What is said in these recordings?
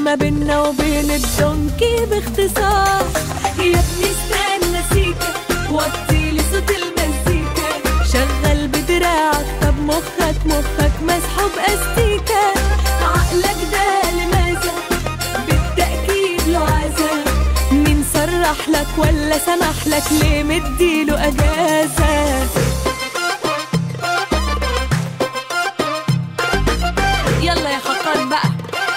ما بينا وبين الدونكي باختصار يا ابني استنى سيكا وطيلي صوت المزيكا شغل بدراعك طب مخك مخك مسحوب استيكا عقلك ده لماذا بالتأكيد له عذاب مين صرح لك ولا سمح لك ليه مديله اجازه يلا يا خطان بقى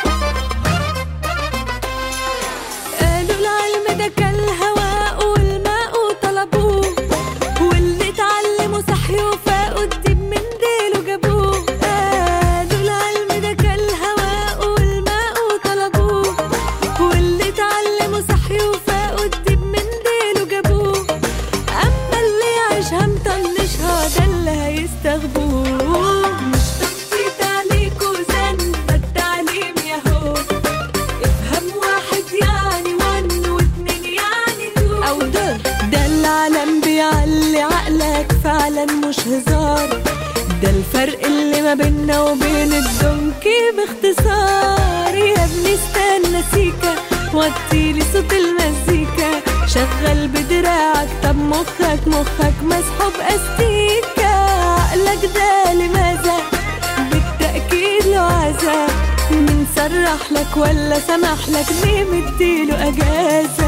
قالوا العلم ده كالهواء والماء طلبوه واللي اتعلموا صحيوا فاقوا الدب من ديله جابوه قالوا العلم ده كالهواء والماء طلبوه واللي اتعلموا صحيوا فاقوا الدب من ديله جابوه اما اللي يعيشها مطنشها ده اللي هيستغبوه مش تنطيط عليكوا زن التعليم ياهو افهم واحد يعني ون واتنين يعني تو او دول ده العالم بيعلي عقلك فعلا مش هزار ده الفرق اللي ما بينا وبين الدونكي باختصار يا ابني استنى سيكا وطيلي صوت المزيكا شغل بدراعك طب مخك مخك مسحوب استيكا عقلك ده لماذا بالتأكيد له عذاب مين صرح لك ولا سمح لك ليه مديله أجازة